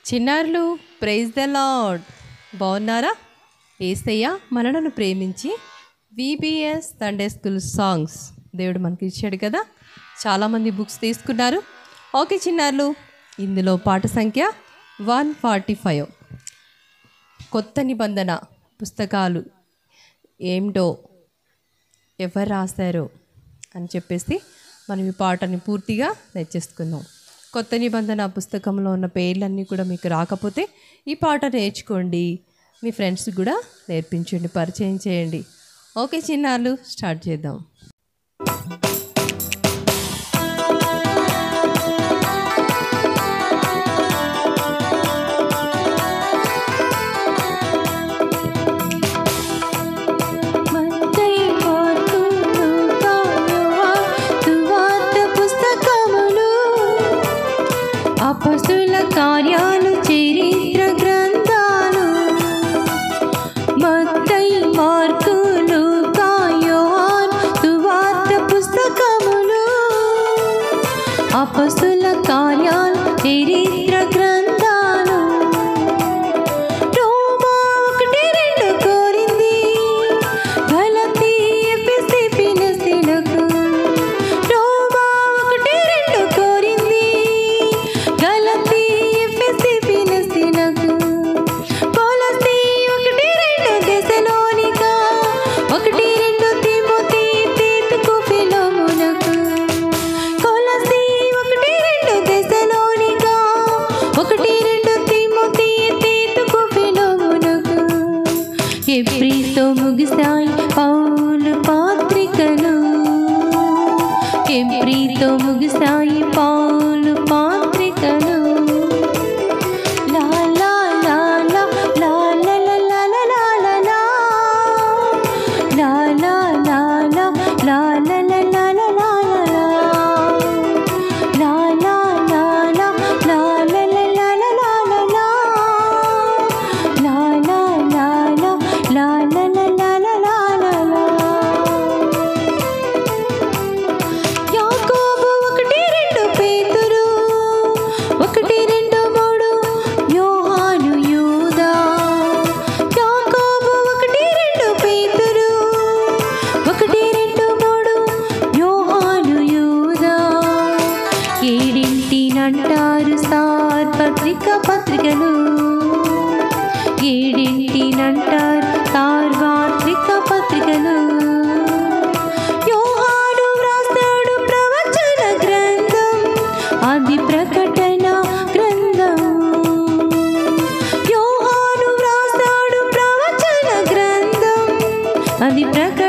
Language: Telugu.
చిన్నారులు ప్రైజ్ ద లాడ్ బాగున్నారా ఏసయ్య మనలను ప్రేమించి విబిఎస్ సండే స్కూల్ సాంగ్స్ దేవుడు మనకి ఇచ్చాడు కదా చాలామంది బుక్స్ తీసుకున్నారు ఓకే చిన్నారులు ఇందులో పాట సంఖ్య వన్ ఫార్టీ ఫైవ్ కొత్త నిబంధన పుస్తకాలు ఏమిటో ఎవరు రాశారో అని చెప్పేసి మనం ఈ పాటని పూర్తిగా నేర్చేసుకుందాం కొత్త నిబంధన పుస్తకంలో ఉన్న పేర్లన్నీ కూడా మీకు రాకపోతే ఈ పాట నేర్చుకోండి మీ ఫ్రెండ్స్ కూడా నేర్పించండి పరిచయం చేయండి ఓకే చిన్నారులు స్టార్ట్ చేద్దాం మత్తయి మార్కు లూకా యోహాను సువార్త పుస్తకములు అపొస్తలుల కార్యాలు చరిత్ర గ్రంథాలు మత్తయి మార్కు లూకా యోహాను సువార్త పుస్తకములు అపొస్తలుల కార్యాలు చరిత్ర గ్రంథాలు రోమా ఒకటి రెండు కోరింది గలతీ ఎఫెసీ ఫిలిస్తీన్లకు. రోమా ఒకటి రెండు కోరింది గలతీ ఎఫెసీ ఫిలిస్తీన్లకు. కొలస్సీ ఒకటి రెండు దెసలోనిక. ఒకటి రెండు తిమోతి తీతుకు ఫిలోమునకు. కొలస్సీ ఒకటి రెండు దెసలోనిక. ఒకటి రెండు తిమోతి తీతుకు ఫిలోమునకు. ఎప్రితో ముగిసాయి పౌలు పాత్రికలు ఎప్రితో ముగిసాయి పౌలు పాత్రికలు లా లా లా లా లా లా లా లా లా లా లా లా. లా లా లా లా లా లా లా లా లా లా లా లా. లా లా లా లా లా లా లా లా లా లా లా లా. లా లా లా లా లా లా లా లా లా లా లా లా. యాకోబు ఒకటి రెండు పేతురు ఒకటి రెండు మూడు యోహాను యూదా యాకోబు ఒకటి రెండు పేతురు ఒకటి రెండు మూడు యోహాను యూదా ఏడింటినంటారు సార్ పత్రిక పత్రికలు ఏడింటినంటారు సార్వత్రిక పత్రికలు యోహాను వ్రాస్తాడు ప్రవచన గ్రంథం అది ప్రకటన గ్రంథం యోహాను వ్రాస్తాడు ప్రవచన గ్రంథం అది ప్రకటన